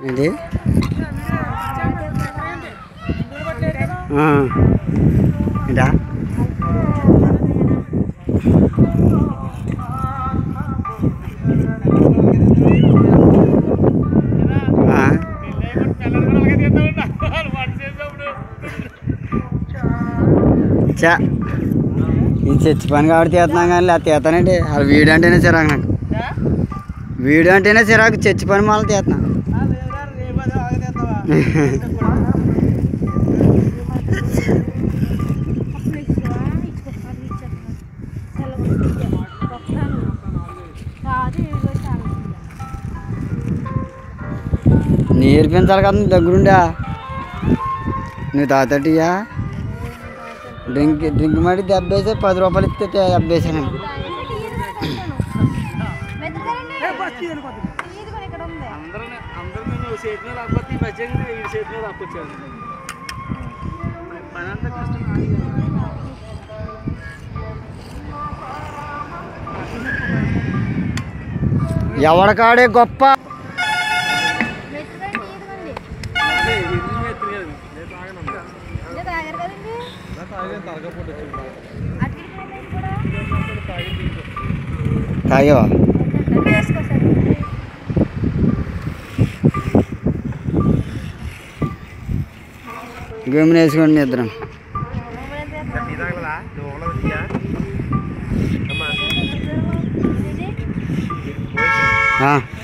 ఏంటి ఆ. ఏంటా ఆ. చా ఇది చచ్చి పని కాబట్టి తీస్తున్నాం కానీ లేదా తీస్తానండి అది వీడియో అంటేనే చిరాకు నాకు వీడియో అంటేనే చిరాకు చచ్చి పని మళ్ళీ తీస్తున్నా నేర్పించాలి కదా నువ్వు దగ్గరుండా నువ్వు తాతటియా డ్రింక్ డ్రింక్ మరి దెబ్బేసి పది రూపాయలు ఇస్తే దెబ్బేసాను అందరూ అందరూ నేను చేతిలో రాకపోతే ఈ మధ్య ఈ చేతిలో రాకొచ్చాను పని అంతా కష్టం నాది. ఎవడకాడే గొప్ప అదే, ఎన్ని మెతులు కాదు. నేను తాగను. తాగేవా గమ్మున వేసుకోండి ఇద్దరం ఆ.